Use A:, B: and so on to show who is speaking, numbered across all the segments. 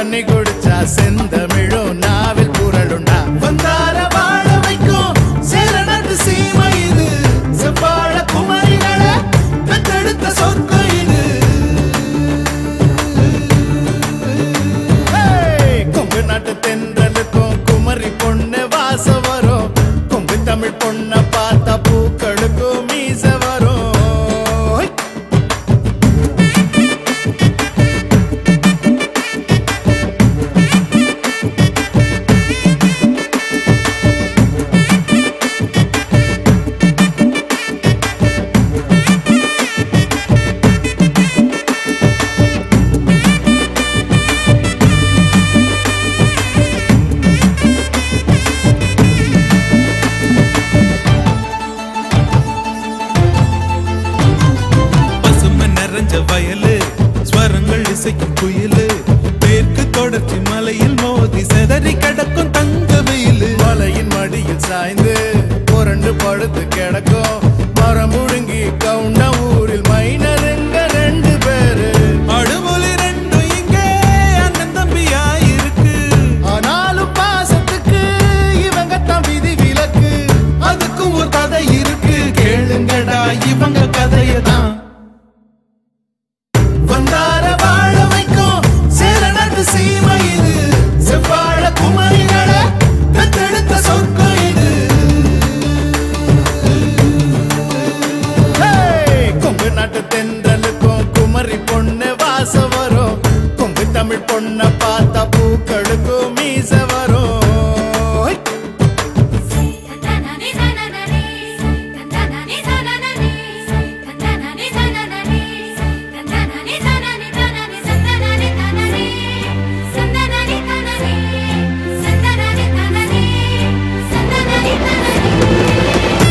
A: தண்ணி குடிச்சா செந்தமிழும் நாவில் குரலுண்டா வந்தார வாழ வைக்கும் சேரநாட்டு சீமை இது செவ்வாழ குமரிகளை பெத்தெடுத்த சொர்க்கம் இது ஏய், கொங்கு நாட்டு தென்றலுக்கும் குமரி பொண்ணு வாச வரும் கொங்கு தமிழ் பொண்ண பார்த்தா பூக்களுக்கும் மீச வரும் ஹொய்.
B: பசுமை நிறைஞ்ச வயலு ஸ்வரங்கள் இசைக்கும் குயிலு மேற்கு தொடர்ச்சி மலையில் மோதி செதறி கிடக்கும் தங்க வெயிலு
A: மலையின் மடியில் சாய்ந்து புரண்டு படுத்து கிடக்கும் மரம் முழுங்கி கவுண்ட ஊரில் மைனருங்க ரெண்டு பேரு
B: அடுமொழி ரெண்டும் இங்கே அண்ணன் தம்பியா இருக்கு
A: ஆனாலும் பாசத்துக்கு இவங்க தான் விதி விலக்கு
B: அதுக்கும் ஒரு கதை இருக்கு கேளுங்கடா இவங்க கதையை தான்
A: வந்தார வாழ வைக்கும் சேரநாட்டு சீமை இது செவ்வாழ குமரிகளை பெத்தெடுத்த சொர்க்கம் இது ஹேய், கொங்கு நாட்டு தென்றலுக்கும் குமரி பொண்ணு வாச வரும் கொங்கு தமிழ் பொண்ண பார்த்தா பூக்களுக்கும் மீச வரும் ஹொய்.
C: தந்தனனி தனனனி தந்தனனி தனனனி தந்தனனி தனனனி தந்தனனி தனனி தனனி சந்தனனி தனனி சந்தனனி தனனி சந்தனனி தனனி சந்தனனி தனனி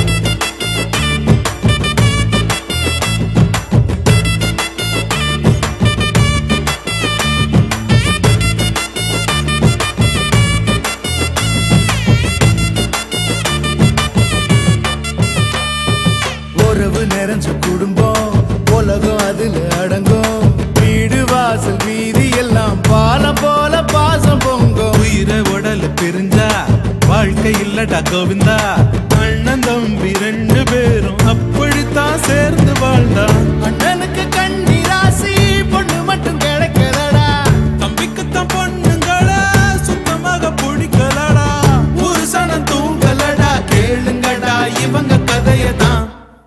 A: உறவு நிறைஞ்ச குடும்பம் உலகம் அதுல அடங்கும் வீடு வாசல் வீதி எல்லாம் பாலம் போல பாசம் பொங்கும்
B: உயிரை உடல் பிரிஞ்சா வாழ்க்கை இல்லடா கோவிந்தா அண்ணன் தம்பி ரெண்டு பேரும் அப்படித்தான் சேர்ந்து வாழ்ந்தா
A: அண்ணனுக்கு கண்ணி ராசி பொண்ணு மட்டும் கிடைக்கலடா
B: தம்பிக்குத்தான் பொண்ணுங்களா சுத்தமாக பிடிக்கலடா ஒரு சனம் தூங்கலடா கேளுங்கடா இவங்க கதையை தான்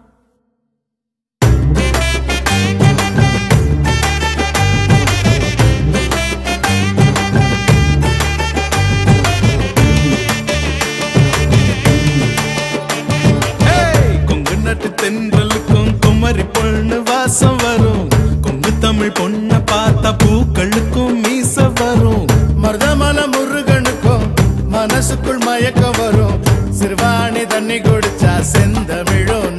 A: ஏய்,
B: கொங்கு நாட்டு தென்றலுக்கும் குமரி பொண்ணு வாசம் வரும் கொங்கு தமிழ் பொண்ணை பார்த்தா பூக்களுக்கும் மீச வரும்
A: மருதமல முருகனுக்கும் மனசுக்குள் மயக்கம் வரும் சிறுவாணி தண்ணி குடிச்சா செந்தமிழும்